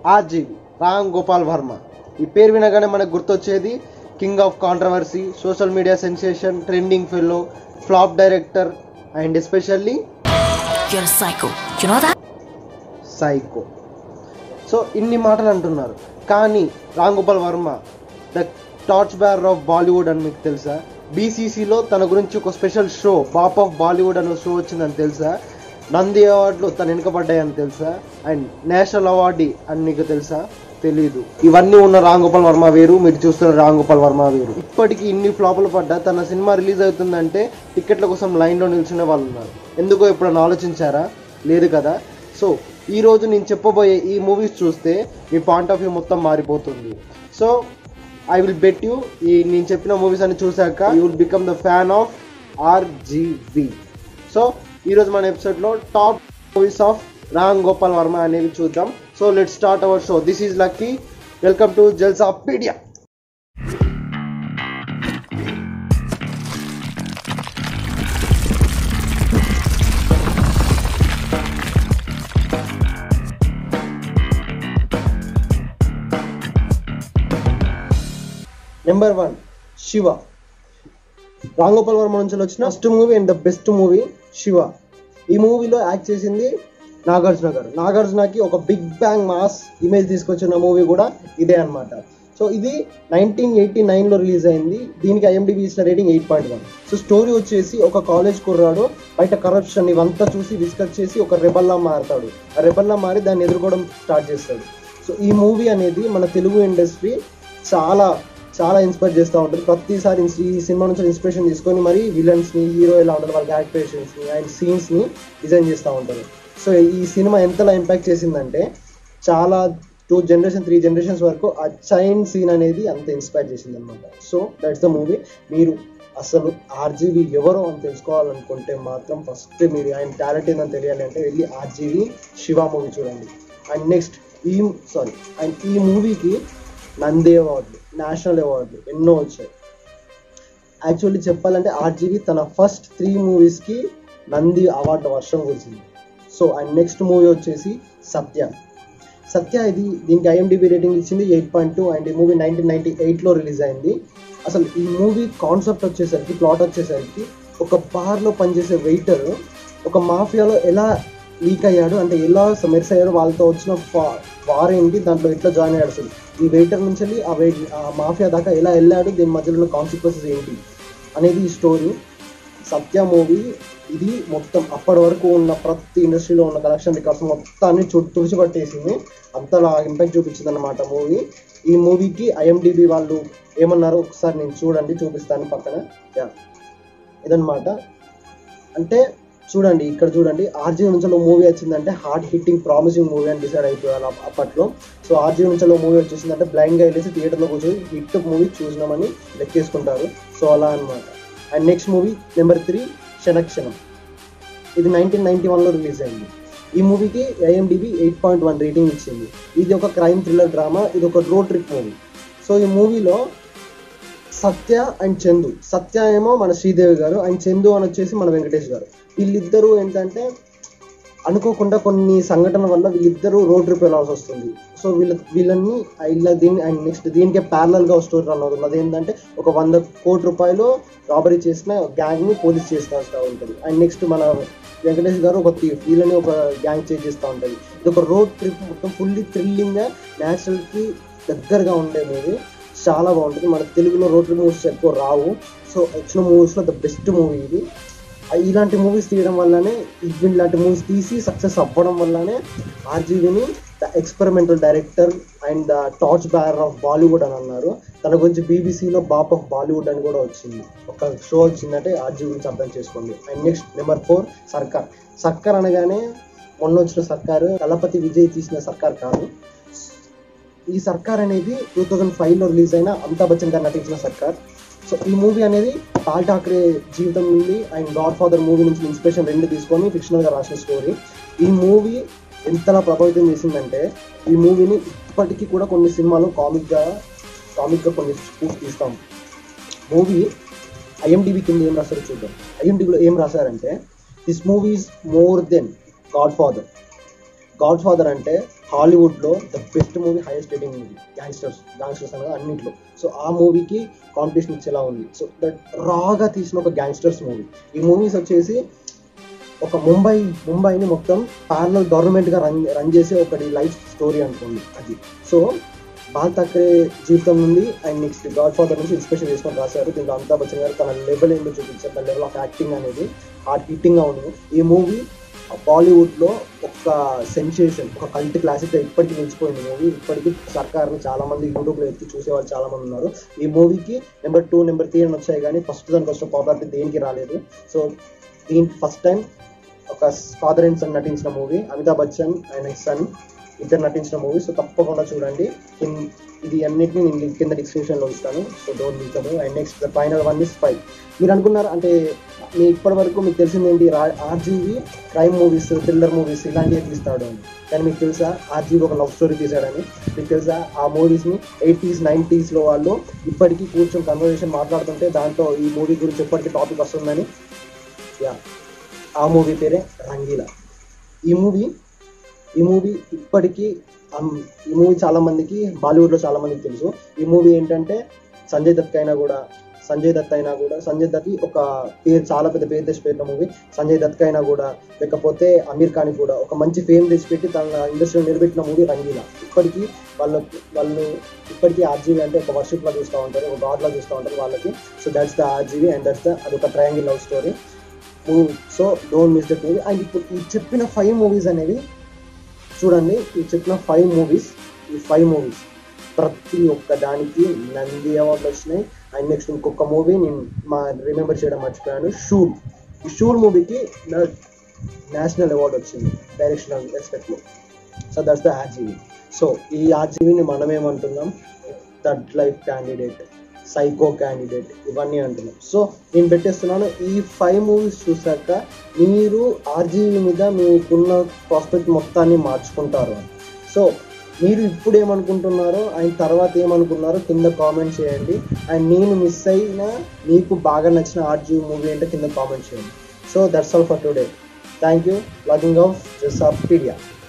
RGV Ram Gopal Varma ఈ పేరు వినగానే మనకు గుర్తొచ్చేది king of controversy social media sensation trending fellow flop director and especially You're a psycho. You know that? Psycho so ఇన్ని మాటలు అంటున్నారు కానీ Ram Gopal Varma the torch bearer of Bollywood అని మీకు తెలుసా బీసీసీలో తన గురించి ఒక special show Baap of Bollywood అనే షో వచ్చిందని తెలుసా నంది అవార్డులు తను వెనుకబడ్డాయని తెలుసా అండ్ నేషనల్ అవార్డు అని నీకు తెలుసా తెలీదు ఇవన్నీ ఉన్న రామ్ గోపాల్ వర్మ వేరు మీరు చూస్తున్న రామ్ గోపాల్ వర్మ వేరు ఇప్పటికి ఇన్ని ఫ్లాపులు పడ్డా తన సినిమా రిలీజ్ అవుతుందంటే టికెట్ల కోసం లైన్లో నిల్చునే వాళ్ళు ఉన్నారు ఎందుకో ఎప్పుడైనా ఆలోచించారా లేదు కదా సో ఈ రోజు నేను చెప్పబోయే ఈ మూవీస్ చూస్తే మీ పాయింట్ ఆఫ్ వ్యూ మొత్తం మారిపోతుంది so I will bet you ఈ నేను చెప్పిన మూవీస్ అన్ని చూశాక you will become the fan of RGV so ఈరోజు మన ఎపిసోడ్లో top movies of Ram Gopal Varma అనేవి చూద్దాం so let start our show this is Lucky welcome to Jalsapedia number one Shiva Ram Gopal Varma నుంచి వచ్చిన first movie and the best movie Shiva ఈ మూవీలో యాక్ట్ చేసింది నాగార్జున గారు నాగార్జునకి ఒక బిగ్ బ్యాంగ్ మాస్ ఇమేజ్ తీసుకొచ్చిన మూవీ కూడా ఇదే అన్నమాట సో ఇది నైన్టీన్ ఎయిటీ నైన్లో రిలీజ్ అయింది దీనికి ఐఎండిబి ఇచ్చిన rating eight point one so story వచ్చేసి ఒక కాలేజ్ కుర్రాడు బయట కరప్షన్ ఇవంతా చూసి డిస్కస్ చేసి ఒక రెబల్లా మారుతాడు ఆ రెబల్లా మారి దాన్ని ఎదుర్కోవడం స్టార్ట్ చేస్తాడు సో ఈ మూవీ అనేది మన తెలుగు ఇండస్ట్రీ చాలా చాలా ఇన్స్పైర్ చేస్తూ ఉంటుంది ప్రతిసారి ఇన్స్- ఈ సినిమా నుంచి ఇన్స్పిరేషన్ తీసుకొని మరి విలన్స్ని హీరో ఎలా ఉంటారు వాళ్ళ క్యారెక్టరేషన్స్ని అండ్ సీన్స్ని డిజైన్ చేస్తూ ఉంటారు సో ఈ సినిమా ఎంతలా ఇంపాక్ట్ చేసిందంటే చాలా టూ జనరేషన్ త్రీ జనరేషన్స్ వరకు ఆ చైన్ సీన్ అనేది అంత ఇన్స్పైర్ చేసింది అనమాట సో దట్స్ ద మూవీ మీరు అసలు ఆర్జీవి ఎవరో అని తెలుసుకోవాలనుకుంటే మాత్రం ఫస్ట్ మీరు ఆయన టాలెంట్ ఏందని తెలియాలి అంటే వెళ్ళి ఆర్జీవి శివ మూవీ చూడండి అండ్ నెక్స్ట్ ఈ సారీ అండ్ ఈ మూవీకి నంది అవార్డు నేషనల్ అవార్డు ఎన్నో వచ్చాయి యాక్చువల్లీ చెప్పాలంటే ఆర్జీవి తన ఫస్ట్ త్రీ మూవీస్కి నంది అవార్డు వర్షం కురిసింది సో అండ్ నెక్స్ట్ మూవీ వచ్చేసి సత్య సత్య ఇది దీనికి ఐఎండిబి రేటింగ్ ఇచ్చింది ఎయిట్ పాయింట్ టూ అండ్ ఈ మూవీ నైన్టీన్ నైన్టీ ఎయిట్లో రిలీజ్ అయింది అసలు ఈ మూవీ కాన్సెప్ట్ వచ్చేసరికి ప్లాట్ వచ్చేసరికి ఒక బార్లో పనిచేసే వెయిటర్ ఒక మాఫియాలో ఎలా లీక్ అయ్యాడు అంటే ఎలా మెర్స్ అయ్యాడు వాళ్ళతో వచ్చిన వార్ ఏంటి దాంట్లో ఎట్లా జాయిన్ అయ్యాడు అసలు ఈ వెయిటర్ నుంచి వెళ్ళి ఆ వెయిట్ ఆ మాఫియా దాకా ఎలా వెళ్ళాడు దీని మధ్యలో ఉన్న కాన్సిక్వెన్సెస్ ఏంటి అనేది ఈ స్టోరీ సత్య మూవీ ఇది మొత్తం అప్పటి వరకు ఉన్న ప్రతి ఇండస్ట్రీలో ఉన్న కలెక్షన్ రికార్డ్స్ మొత్తాన్ని చు తుడిచిపట్టేసింది అంతలా ఇంపాక్ట్ చూపించింది అనమాట మూవీ ఈ మూవీకి ఐఎండిబి వాళ్ళు ఏమన్నారో ఒకసారి నేను చూడండి చూపిస్తాను పక్కన యా ఇదన్నమాట అంటే చూడండి ఇక్కడ చూడండి ఆర్జీ నుంచి మూవీ వచ్చిందంటే హార్ట్ హిట్టింగ్ ప్రామిసింగ్ మూవీ అని డిసైడ్ అయిపోయాను అప్- అప్పట్లో సో ఆర్జీ నుంచి మూవీ వచ్చేసిందంటే బ్లైండ్గా వెళ్ళేసి థియేటర్లో కూర్చొని హిట్ మూవీ చూసినామని లెక్కేసుకుంటారు సో అలా అన్నమాట and next movie number three Kshanakshanam ఇది నైన్టీన్ నైన్టీ వన్లో రిలీజ్ అయింది ఈ మూవీకి IMDb eight point one rating ఇచ్చింది ఇది ఒక క్రైమ్ థ్రిల్లర్ డ్రామా ఇది ఒక రోడ్ ట్రిప్ మూవీ సో ఈ మూవీలో సత్య అండ్ చందు సత్య ఏమో మన శ్రీదేవి గారు అండ్ చందు అని వచ్చేసి మన వెంకటేష్ గారు వీళ్ళిద్దరూ ఏంటంటే అనుకోకుండా కొన్ని సంఘటనల వల్ల వీళ్ళిద్దరూ రోడ్ ట్రిప్ వెళ్ళాల్సి వస్తుంది సో వీళ్ళ వీళ్ళని ఇలా దీన్ని అండ్ నెక్స్ట్ దీనికే parallel గా స్టోరీ రన్ అవుతుంది అదేంటంటే ఒక వంద కోటి రూపాయలు రాబరీ చేసిన గ్యాంగ్ ని పోలీస్ చేస్తూ ఉంటుంది అండ్ నెక్స్ట్ మన వెంకటేష్ గారు ఒక thief. వీళ్ళని ఒక గ్యాంగ్ చేంజ్ చేస్తూ ఉంటుంది ఇది ఒక రోడ్ ట్రిప్ మొత్తం ఫుల్లీ థ్రిల్లింగ్ గా natural కి దగ్గరగా ఉండే మూవీ చాలా బాగుంటుంది మన తెలుగులో రోడ్ ట్రిప్ మూవీస్ ఎక్కువ రావు సో వచ్చిన మూవీస్లో ద బెస్ట్ మూవీ ఇది ఆ ఇలాంటి మూవీస్ తీయడం వల్లనే ఇవి ఇలాంటి మూవీస్ తీసి సక్సెస్ అవ్వడం వల్లనే ఆర్జీవిని the experimental director and the torch bearer of Bollywood అని అన్నారు తన గురించి బీబీసీలో బాప్ ఆఫ్ బాలీవుడ్ అని కూడా వచ్చింది ఒక షో వచ్చిందంటే ఆర్జీ గురించి అర్థం చేసుకోండి అండ్ నెక్స్ట్ నెంబర్ ఫోర్ సర్కార్ సర్కార్ అనగానే మొన్న వచ్చిన సర్కారు దళపతి విజయ్ తీసిన సర్కార్ కాదు ఈ సర్కార్ అనేది టూ థౌజండ్ ఫైవ్లో రిలీజ్ అయిన అమితాబ్ బచ్చన్ గారు నటించిన సర్కార్ సో ఈ మూవీ అనేది పాల్ ఠాక్రే జీవితం నుండి అండ్ గాడ్ ఫాదర్ మూవీ నుంచి ఇన్స్పిరేషన్ రెండు తీసుకొని ఫిక్షనల్గా రాసిన స్టోరీ ఈ మూవీ ఎంతలా ప్రభావితం చేసిందంటే ఈ మూవీని ఇప్పటికీ కూడా కొన్ని సినిమాలు కామిక్గా కామిక్గా కొన్ని స్పూఫ్ తీస్తాం మూవీ ఐఎండిబి కింద ఏం రాశారో చూద్దాం ఐఎండిబిలో ఏం రాశారంటే this movie is more than godfather godfather అంటే హాలీవుడ్లో the best movie highest rating movie gangsters gangsters అనగా అన్నింటిలో సో ఆ మూవీకి కాంపిటీషన్ ఇచ్చేలా ఉంది సో దట్ రాగా తీసిన ఒక గ్యాంగ్స్టర్స్ మూవీ ఈ మూవీస్ వచ్చేసి ఒక ముంబై ముంబైని మొత్తం ప్యారలల్ గవర్నమెంట్గా రన్ రన్ చేసే ఒకటి లైఫ్ స్టోరీ అనుకోండి అది సో బాల్ థాకరే జీవితం నుండి అండ్ నెక్స్ట్ గాడ్ ఫాదర్ నుంచి ఇన్స్పిరేషన్ చేసుకొని రాశారు దీంట్లో అమితాబ్ బచ్చన్ గారు తన లెవెల్ ఏంటో చూపించారు తన లెవెల్ ఆఫ్ యాక్టింగ్ అనేది హార్ట్ హిట్టింగ్గా ఉంది ఈ మూవీ బాలీవుడ్లో ఒక సెన్సేషన్ ఒక కల్ట్ క్లాసిక్గా ఇప్పటికీ నిలిచిపోయింది మూవీ ఇప్పటికీ సర్కార్ని చాలా మంది యూట్యూబ్లో ఎత్తి చూసేవాళ్ళు చాలా మంది ఉన్నారు ఈ మూవీకి నెంబర్ టూ నెంబర్ త్రీ అని వచ్చాయి కానీ ఫస్ట్ దానికి వచ్చిన పాపులారిటీ దేనికి రాలేదు సో దీనికి ఫస్ట్ టైం ఒక ఫాదర్ అండ్ సన్ నటించిన movie Amitabh Bachchan and son ఇద్దరు నటించిన మూవీ సో తప్పకుండా చూడండి కిన్- ఇది అన్నిటిని నేను లింక్ కింద description లో ఇస్తాను so don't miss movie and next the final one is five మీరు అనుకున్నారు అంటే మీ ఇప్పటి వరకు మీకు తెలిసింది ఏంటి RGV crime movies thriller movies ఇలాంటివి తీస్తాడు అని కానీ మీకు తెలుసా ఆర్జీవి ఒక లవ్ స్టోరీ తీశాడని మీకు తెలుసా ఆ మూవీస్ని ఎయిటీస్ నైంటీస్లో వాళ్ళు ఇప్పటికీ కూర్చొని కన్వర్జేషన్ మాట్లాడుతుంటే దాంట్లో ఈ మూవీ గురించి ఎప్పటికీ టాపిక్ వస్తుందని యా ఆ మూవీ పేరే రంగీలా ఈ మూవీ ఈ మూవీ ఇప్పటికీ అమ్- ఈ మూవీ చాలా మందికి బాలీవుడ్లో చాలా మందికి తెలుసు ఈ మూవీ ఏంటంటే సంజయ్ దత్ అయినా కూడా సంజయ్ దత్ అయినా కూడా సంజయ్ దత్ ఒక పేరు చాలా పెద్ద పేరు తెచ్చిపెట్టిన మూవీ సంజయ్ దత్ అయినా కూడా లేకపోతే అమీర్ ఖాన్ కూడా ఒక మంచి ఫేమ్ తెచ్చిపెట్టి తన ఇండస్ట్రీలో నిలబెట్టిన మూవీ రంగీలా ఇప్పటికీ వాళ్ళకి వాళ్ళు ఇప్పటికీ ఆర్జీవి అంటే ఒక వర్షిప్ లా చూస్తూ ఉంటారు ఒక గాడ్ లా చూస్తూ ఉంటారు వాళ్ళకి so that's the RGV and that's the అది ఒక triangle love story movie so don't miss that movie and ఇప్పుడు ఈ చెప్పిన ఫైవ్ మూవీస్ అనేవి చూడండి ఈ చెప్పిన ఫైవ్ మూవీస్ ఈ ఫైవ్ మూవీస్ ప్రతి ఒక్క దానికి నంది అవార్డులు వచ్చినాయి అండ్ నెక్స్ట్ ఇంకొక మూవీ నేను మా రిమెంబర్ చేయడం మర్చిపోయాను షూర్ ఈ షూర్ మూవీకి నేషనల్ అవార్డు వచ్చింది డైరెక్షనల్ రెస్పెక్ట్లో so that's the RGV so ఈ ఆర్జీవిని మనం ఏమంటున్నాం third life candidate psycho candidate ఇవన్నీ అంటున్నాం సో నేను పెట్టేస్తున్నాను ఈ ఫైవ్ మూవీస్ చూసాక మీరు ఆర్జీవి మీద మీకున్న ప్రాస్పెక్ట్ మొత్తాన్ని మార్చుకుంటారు సో మీరు ఇప్పుడు ఏమనుకుంటున్నారో ఆయన తర్వాత ఏమనుకున్నారో కింద కామెంట్ చేయండి అండ్ నేను మిస్ అయిన మీకు బాగా నచ్చిన ఆర్జీవి మూవీ అంటే కింద కామెంట్ చేయండి so that's all for today thank you logging off జస్ ఆఫ్ పీడియా